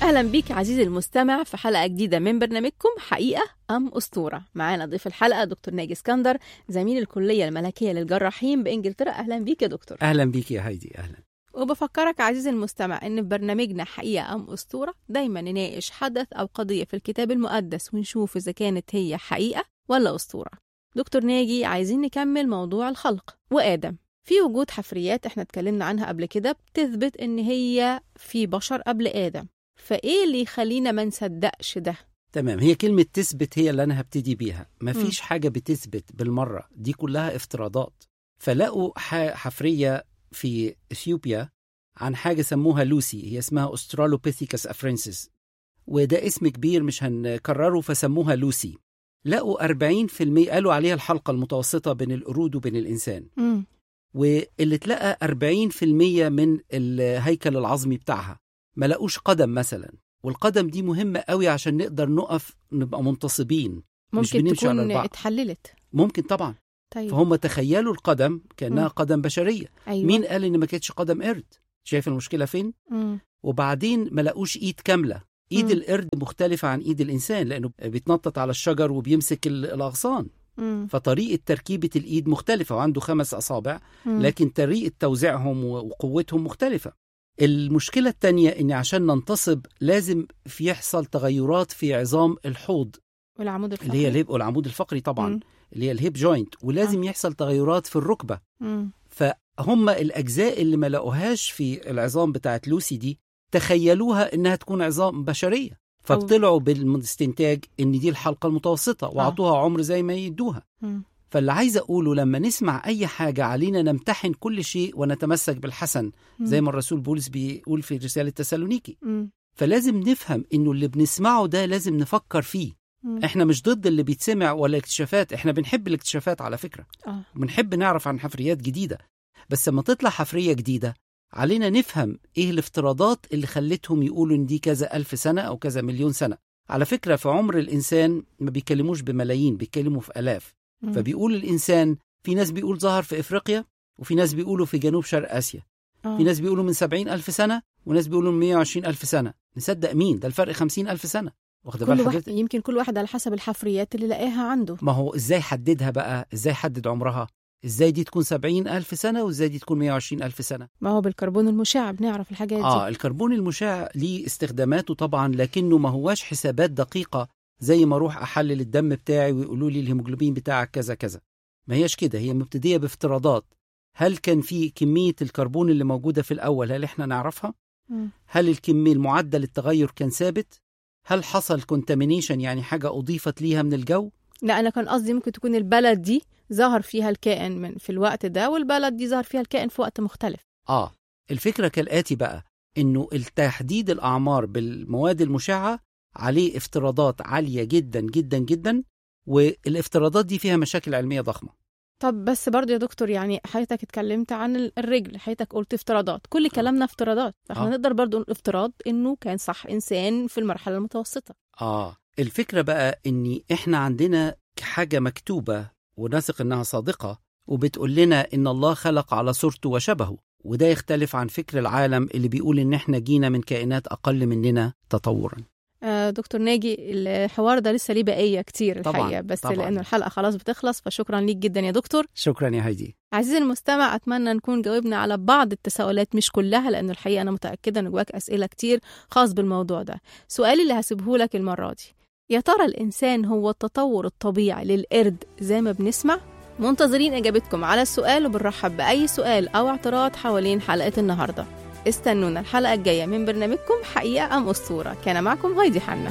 أهلا بيك عزيزي المستمع في حلقة جديدة من برنامجكم حقيقة أم أسطورة معانا ضيف الحلقة دكتور ناجي اسكندر زميل الكلية الملكية للجراحين بإنجلترا أهلا بيك يا دكتور اهلا بيك يا هايدي اهلا وبفكرك عزيزي المستمع إن في برنامجنا حقيقة أم أسطورة دايما نناقش حدث أو قضية في الكتاب المقدس ونشوف إذا كانت هي حقيقة ولا أسطورة دكتور ناجي عايزين نكمل موضوع الخلق وآدم في وجود حفريات احنا اتكلمنا عنها قبل كده بتثبت ان هي في بشر قبل آدم فايه اللي يخلينا ما نصدقش ده تمام هي كلمة تثبت هي اللي أنا هبتدي بيها مفيش حاجة بتثبت بالمرة دي كلها افتراضات فلقوا ح- حفرية في إثيوبيا عن حاجة سموها لوسي هي اسمها أسترالوبيثيكس أفرنسيس وده اسم كبير مش هنكرره فسموها لوسي لقوا 40% قالوا عليها الحلقة المتوسطة بين القرود وبين الإنسان مم. واللي اتلقى 40% من الهيكل العظمي بتاعها ما لقوش قدم مثلا والقدم دي مهمة قوي عشان نقدر نقف نبقى منتصبين مش ممكن بنمشي على تكون البعض. اتحللت ممكن طبعا طيب فهم تخيلوا القدم كأنها مم. قدم بشرية أيوة. مين قال إن ما كانتش قدم قرد شايف المشكلة فين مم. وبعدين ما لقوش إيد كاملة إيد مم. القرد مختلفة عن إيد الإنسان لأنه بيتنطط على الشجر وبيمسك ال- الأغصان مم. فطريقة تركيبة الإيد مختلفة وعنده خمس أصابع مم. لكن طريقة توزيعهم و- وقوتهم مختلفة المشكلة التانية إن عشان ننتصب لازم في يحصل تغيرات في عظام الحوض والعمود الفقري اللي هي الهيب والعمود الفقري طبعا مم. اللي هي الهيب جوينت ولازم يحصل تغيرات في الركبة مم. فهم الأجزاء اللي ما لقوهاش في العظام بتاعت لوسي دي تخيلوها إنها تكون عظام بشرية فطلعوا بالاستنتاج إن دي الحلقة المتوسطة وأعطوها عمر زي ما يدوها مم. فاللي عايز أقوله لما نسمع أي حاجة علينا نمتحن كل شيء ونتمسك بالحسن مم. زي ما الرسول بولس بيقول في رسالة تسالونيكي مم. فلازم نفهم إنه اللي بنسمعه ده لازم نفكر فيه مم. إحنا مش ضد اللي بيتسمع ولا الاكتشافات إحنا بنحب الاكتشافات على فكرة اه بنحب نعرف عن حفريات جديدة بس لما تطلع حفرية جديدة علينا نفهم إيه الافتراضات اللي خلتهم يقولوا إن دي كذا ألف سنة أو كذا مليون سنة على فكرة في عمر الإنسان ما بيكلموش بملايين بيتكلموا في آلاف مم. فبيقول الإنسان في ناس بيقول ظهر في إفريقيا وفي ناس بيقولوا في جنوب شرق آسيا آه. في ناس بيقولوا من سبعين ألف سنة وناس بيقولوا من 120 ألف سنة نصدق مين ده الفرق خمسين ألف سنة واخد كل بال واحد حضرتك يمكن كل واحد على حسب الحفريات اللي لقاها عنده ما هو إزاي حددها بقى إزاي حدد عمرها إزاي دي تكون سبعين ألف سنة وإزاي دي تكون 120 ألف سنة ما هو بالكربون المشع بنعرف الحاجات دي آه الكربون المشع ليه استخداماته طبعا لكنه ما هواش حسابات دقيقة زي ما أروح أحلل الدم بتاعي ويقولوا لي الهيموجلوبين بتاعك كذا كذا ما هياش كده هي مبتدية بافتراضات هل كان في كمية الكربون اللي موجودة في الأول هل إحنا نعرفها؟ مم. هل الكمية المعدل التغير كان ثابت؟ هل حصل كونتامينيشن يعني حاجة أضيفت ليها من الجو؟ لا انا كان قصدي ممكن تكون البلد دي ظهر فيها الكائن من في الوقت ده والبلد دي ظهر فيها الكائن في وقت مختلف آه الفكرة كالآتي بقى إنه التحديد الأعمار بالمواد المشعة عليه افتراضات عالية جدا جدا جدا والافتراضات دي فيها مشاكل علمية ضخمة طب بس برضه يا دكتور يعني حضرتك اتكلمت عن ال- الرجل حضرتك قلت افتراضات كل كلامنا افتراضات فاحنا آه. نقدر برضه نقول افتراض انه كان صح انسان في المرحله المتوسطه آه الفكرة بقى إن إحنا عندنا حاجة مكتوبة ونثق إنها صادقة وبتقول لنا إن الله خلق على صورته وشبهه وده يختلف عن فكر العالم اللي بيقول إن إحنا جينا من كائنات أقل مننا تطورا آه دكتور ناجي الحوار ده لسه ليه بقيه كتير طبعاً، الحقيقه بس طبعاً. لانه الحلقه خلاص بتخلص فشكرا ليك جدا يا دكتور شكرا يا هايدي عزيزي المستمع اتمنى نكون جاوبنا على بعض التساؤلات مش كلها لانه الحقيقه انا متاكده ان جواك اسئله كتير خاص بالموضوع ده سؤالي اللي هسيبه لك المره دي يا ترى الانسان هو التطور الطبيعي للقرد زي ما بنسمع منتظرين اجابتكم على السؤال وبنرحب باي سؤال او اعتراض حوالين حلقه النهارده استنونا الحلقه الجايه من برنامجكم حقيقه ام اسطوره كان معكم هايدي حنا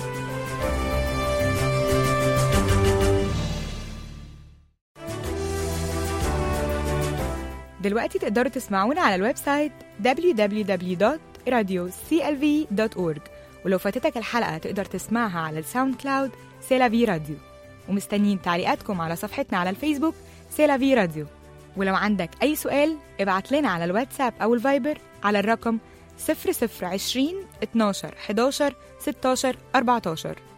دلوقتي تقدروا تسمعونا على الويب سايت www.radioclv.org ولو فاتتك الحلقة تقدر تسمعها على الساوند كلاود سيلافي راديو ومستنيين تعليقاتكم على صفحتنا على الفيسبوك سيلافي راديو ولو عندك أي سؤال ابعت لنا على الواتساب أو الفايبر على الرقم 0020 12 11 16 14